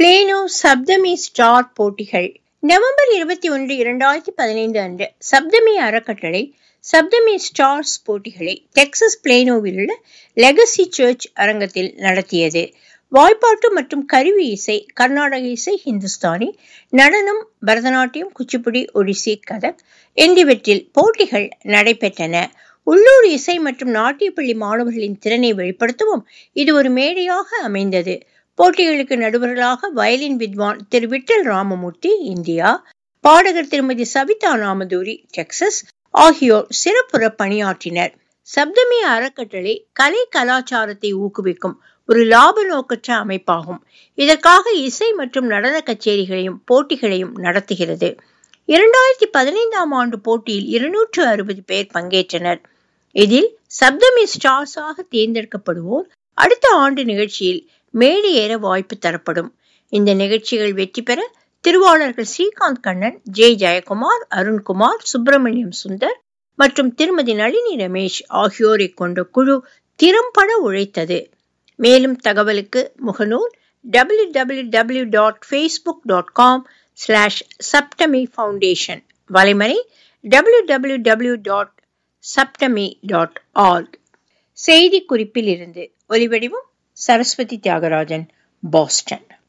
plano Saptami star போட்டிகள் November இருபத்தி ஒன்று இரண்டாயிரத்தி பதினைந்து அன்று சப்தமி அறக்கட்டளை சப்தமி ஸ்டார்ஸ் போட்டிகளை டெக்சஸ் பிளேனோவில் உள்ள லெகசி சர்ச் அரங்கத்தில் நடத்தியது வாய்ப்பாட்டு மற்றும் கருவி இசை கர்நாடக இசை ஹிந்துஸ்தானி நடனம் பரதநாட்டியம் குச்சிப்புடி ஒடிசி கதக் என்பவற்றில் போட்டிகள் நடைபெற்றன உள்ளூர் இசை மற்றும் நாட்டியப்பள்ளி மாணவர்களின் திறனை வெளிப்படுத்தவும் இது ஒரு மேடையாக அமைந்தது போட்டிகளுக்கு நடுவர்களாக வயலின் வித்வான் திரு விட்டல் ராமமூர்த்தி இந்தியா பாடகர் திருமதி சவிதா நாமதூரி டெக்சஸ் ஆகியோர் சிறப்புற பணியாற்றினர் சப்தமி அறக்கட்டளை கலை கலாச்சாரத்தை ஊக்குவிக்கும் ஒரு லாப நோக்கற்ற அமைப்பாகும் இதற்காக இசை மற்றும் நடன கச்சேரிகளையும் போட்டிகளையும் நடத்துகிறது இரண்டாயிரத்தி பதினைந்தாம் ஆண்டு போட்டியில் இருநூற்று அறுபது பேர் பங்கேற்றனர் இதில் சப்தமி ஸ்டார்ஸாக தேர்ந்தெடுக்கப்படுவோர் அடுத்த ஆண்டு நிகழ்ச்சியில் மேடை ஏற வாய்ப்பு தரப்படும் இந்த நிகழ்ச்சிகள் வெற்றி பெற திருவாளர்கள் ஸ்ரீகாந்த் கண்ணன் ஜே ஜெயக்குமார் அருண்குமார் சுப்பிரமணியம் சுந்தர் மற்றும் திருமதி நளினி ரமேஷ் ஆகியோரை கொண்ட குழு திறம்பட உழைத்தது மேலும் தகவலுக்கு முகநூல் W W W dot Facebook dot com slash Saptami foundation வலைமறை W W W dot Saptami dot org செய்தி குறிப்பில் இருந்து ஒலிவடிவம் சரஸ்வதி தியாகராஜன் பாஸ்டன்